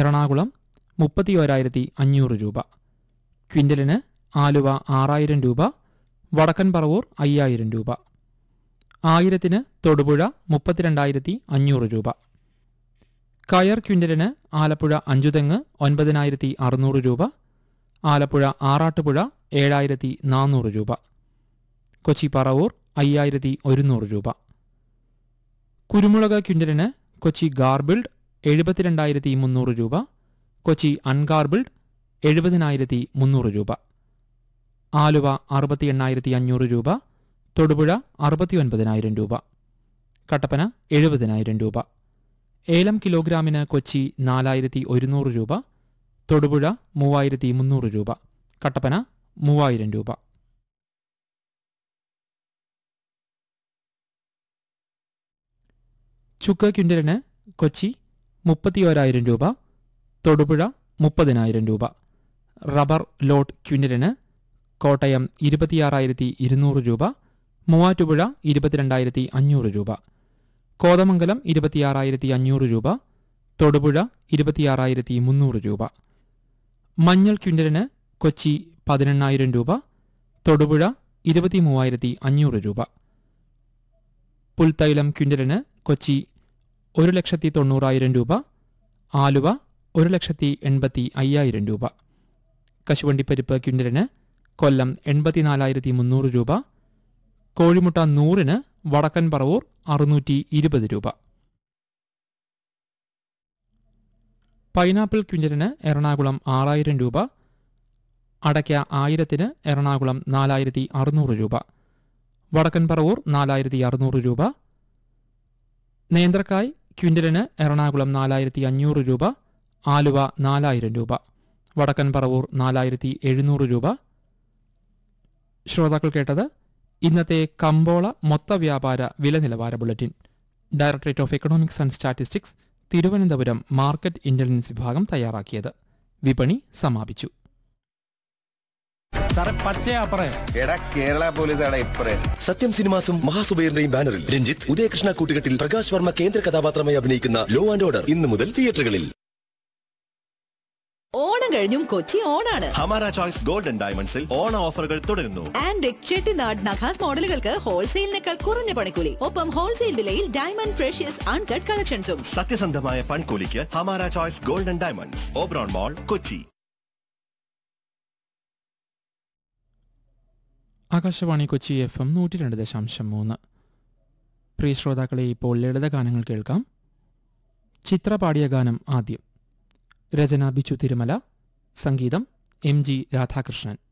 എറണാകുളം മുപ്പത്തി ഓരായിരത്തി അഞ്ഞൂറ് രൂപ ക്വിൻ്റലിന് ആലുവ ആറായിരം രൂപ വടക്കൻ പറവൂർ അയ്യായിരം രൂപ ആയിരത്തിന് തൊടുപുഴ മുപ്പത്തിരണ്ടായിരത്തി അഞ്ഞൂറ് രൂപ കയർ ക്വിൻ്റലിന് ആലപ്പുഴ അഞ്ചുതെങ്ങ് ഒൻപതിനായിരത്തി അറുന്നൂറ് രൂപ ആലപ്പുഴ ആറാട്ടുപുഴ ഏഴായിരത്തി നാനൂറ് രൂപ കൊച്ചി പറവൂർ അയ്യായിരത്തി ഒരുന്നൂറ് രൂപ കുരുമുളക് ക്വിൻ്റലിന് കൊച്ചി ഗാർബിൾഡ് എഴുപത്തിരണ്ടായിരത്തി മുന്നൂറ് രൂപ കൊച്ചി അൺഗാർബിൾഡ് എഴുപതിനായിരത്തി മുന്നൂറ് രൂപ ആലുവ അറുപത്തി എണ്ണായിരത്തി അഞ്ഞൂറ് രൂപ തൊടുപുഴ അറുപത്തി ഒൻപതിനായിരം രൂപ കട്ടപ്പന എഴുപതിനായിരം രൂപ ഏലം കിലോഗ്രാമിന് കൊച്ചി നാലായിരത്തി ഒരുന്നൂറ് രൂപ തൊടുപുഴ മൂവായിരത്തി മുന്നൂറ് രൂപ കട്ടപ്പന മൂവായിരം രൂപ ചുക്ക് ക്വിൻ്റലിന് കൊച്ചി മുപ്പത്തിയോരായിരം രൂപ തൊടുപുഴ മുപ്പതിനായിരം രൂപ റബ്ബർ ലോട്ട് ക്വിൻ്റലിന് കോട്ടയം ഇരുപത്തിയാറായിരത്തി ഇരുന്നൂറ് രൂപ മൂവാറ്റുപുഴ ഇരുപത്തിരണ്ടായിരത്തി അഞ്ഞൂറ് രൂപ കോതമംഗലം ഇരുപത്തിയാറായിരത്തി അഞ്ഞൂറ് രൂപ തൊടുപുഴ ഇരുപത്തിയാറായിരത്തി മുന്നൂറ് രൂപ മഞ്ഞൾ ക്വിൻ്റലിന് കൊച്ചി പതിനെണ്ണായിരം രൂപ തൊടുപുഴ ഇരുപത്തി മൂവായിരത്തി അഞ്ഞൂറ് രൂപ പുൽത്തൈലം ക്വിൻ്റലിന് കൊച്ചി ഒരു ലക്ഷത്തി തൊണ്ണൂറായിരം രൂപ ആലുവ ഒരു ലക്ഷത്തി എൺപത്തി അയ്യായിരം രൂപ കശുവണ്ടിപ്പരിപ്പ് ക്വിൻ്റലിന് കൊല്ലം എൺപത്തിനാലായിരത്തി മുന്നൂറ് രൂപ കോഴിമുട്ട നൂറിന് വടക്കൻ പറവൂർ അറുന്നൂറ്റി ഇരുപത് രൂപ പൈനാപ്പിൾ ക്വിൻ്റലിന് എറണാകുളം ആറായിരം രൂപ അടയ്ക്ക ആയിരത്തിന് എറണാകുളം നാലായിരത്തി അറുന്നൂറ് രൂപ വടക്കൻ പറവൂർ നാലായിരത്തി അറുന്നൂറ് രൂപ നേന്ത്രക്കായ് ക്വിൻ്റലിന് എറണാകുളം നാലായിരത്തി അഞ്ഞൂറ് രൂപ ആലുവ നാലായിരം രൂപ വടക്കൻ പറവൂർ നാലായിരത്തി എഴുന്നൂറ് രൂപ ശ്രോതാക്കൾ കേട്ടത് ഇന്നത്തെ കമ്പോള മൊത്ത വ്യാപാര വില നിലവാര bulletin directorate of economics and statistics Thiruvananthapuram market intelligence വിഭാഗം തയ്യാറാക്കിയത് വിപണി സമാപിച്ചു സാറേ പച്ചയാ പറയ എടാ കേരള പോലീസ് അവിടെ ഇപ്പറേ സത്യം സിനിമാസും മഹാസുബൈറിന്റെയും ബാനറിൽ രഞ്ജിത്ത് ഉദയകൃഷ്ണ കൂട്ടുകെട്ടിൽ പ്രകാശ് വർമ്മ കേന്ദ്ര കഥാപാത്രമായി അഭിനയിക്കുന്ന ലോ ആൻഡ് ഓർഡർ ഇന്നു മുതൽ തിയേറ്ററുകളിൽ ഓണം കഴിഞ്ഞും കൊച്ചി ഓണാണ് ഹമാര ചോയ്സ് ഗോൾഡൻ ഡയമണ്ട്സിൽ ഓണ ഓഫറുകൾ തുടരുന്നു ആൻഡ് ചെട്ടിനാട് നഖാസ് മോഡലുകൾക്ക് ഹോൾസെയിലിനേക്കാൾ കുറഞ്ഞ പണിക്കൂലി ഒപ്പം ഹോൾസെയിൽ വിലയിൽ ഡയമണ്ട് ഫ്രഷ്യസ് അൺകട്ട് കളക്ഷൻസും സത്യസന്ധമായ പണിക്കൂലിക്ക് Hamara choice golden diamonds Oberon mall Kochi Akashvani Kochi F M നൂറ്റി രണ്ട് ദശാംശം മൂന്ന് പ്രിയ ശ്രോതാക്കളെ ഇപ്പോൾ ലളിത ഗാനങ്ങൾ കേൾക്കാം ചിത്ര പാടിയ ഗാനം ആദ്യം രചന ബിച്ചു തിരുമല സംഗീതം എം ജി രാധാകൃഷ്ണൻ